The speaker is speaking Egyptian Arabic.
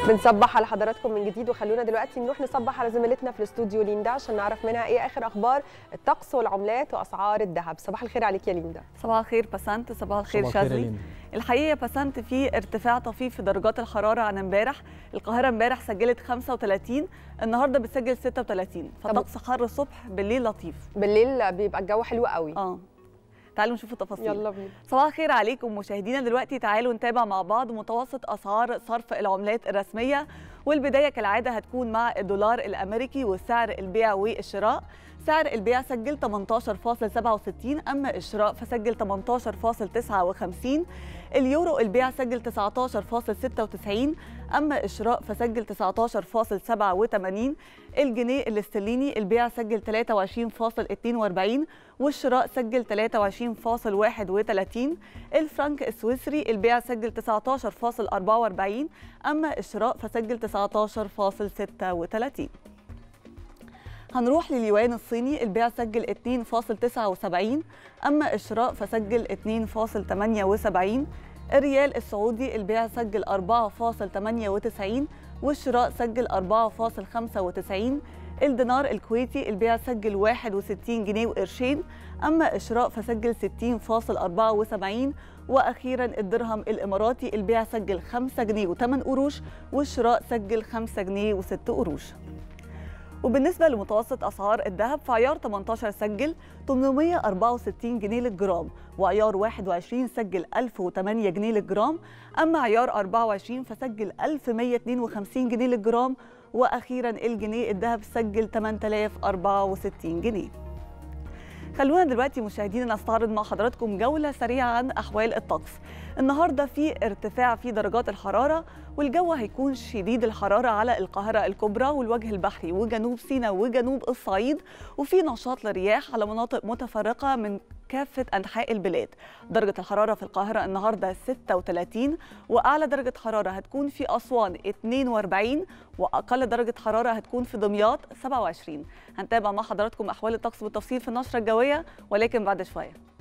بنصبح على حضراتكم من جديد وخلونا دلوقتي نروح نصبح على زميلتنا في الاستوديو ليندا عشان نعرف منها ايه اخر اخبار الطقس والعملات واسعار الذهب صباح الخير عليك يا ليندا صباح الخير بسنت صباح الخير صباح الخير يا شاذلي لينا. الحقيقه يا بسنت في ارتفاع طفيف في درجات الحراره عن امبارح القاهره امبارح سجلت 35 النهارده بتسجل 36 فطقس حر الصبح بالليل لطيف بالليل بيبقى الجو حلو قوي اه تعالوا نشوف التفاصيل يلا بينا صباح الخير عليكم مشاهدينا دلوقتي تعالوا نتابع مع بعض متوسط اسعار صرف العملات الرسميه والبدايه كالعاده هتكون مع الدولار الامريكي وسعر البيع والشراء سعر البيع سجل 18.67 اما الشراء فسجل 18.59 اليورو البيع سجل 19.96 اما الشراء فسجل 19.87 الجنيه الاسترليني البيع سجل 23.42 والشراء سجل 23.31 الفرنك السويسري البيع سجل 19.44 اما الشراء فسجل 19.36 هنروح لليوان الصيني البيع سجل 2.79 أما الشراء فسجل 2.78 الريال السعودي البيع سجل 4.98 والشراء سجل 4.95 الدينار الكويتي البيع سجل 61 جنيه وقرشين أما الشراء فسجل 60.74 وأخيرا الدرهم الإماراتي البيع سجل 5 جنيه و8 قروش والشراء سجل 5 جنيه و6 قروش وبالنسبة لمتوسط أسعار الذهب فعيار 18 سجل 864 جنيه للجرام وعيار 21 سجل 1008 جنيه للجرام أما عيار 24 فسجل 1152 جنيه للجرام وأخيرا الجنيه الذهب سجل 8064 جنيه خلونا دلوقتي مشاهدينا نستعرض مع حضراتكم جولة سريعة عن أحوال الطقس النهاردة في ارتفاع في درجات الحرارة والجو هيكون شديد الحرارة على القاهرة الكبرى والوجه البحري وجنوب سيناء وجنوب الصعيد وفي نشاط للرياح على مناطق متفرقة من كافة أنحاء البلاد درجة الحرارة في القاهرة النهاردة 36 وأعلى درجة حرارة هتكون في أسوان 42 وأقل درجة حرارة هتكون في دمياط 27 هنتابع مع حضراتكم أحوال الطقس بالتفصيل في النشرة الجوية ولكن بعد شوية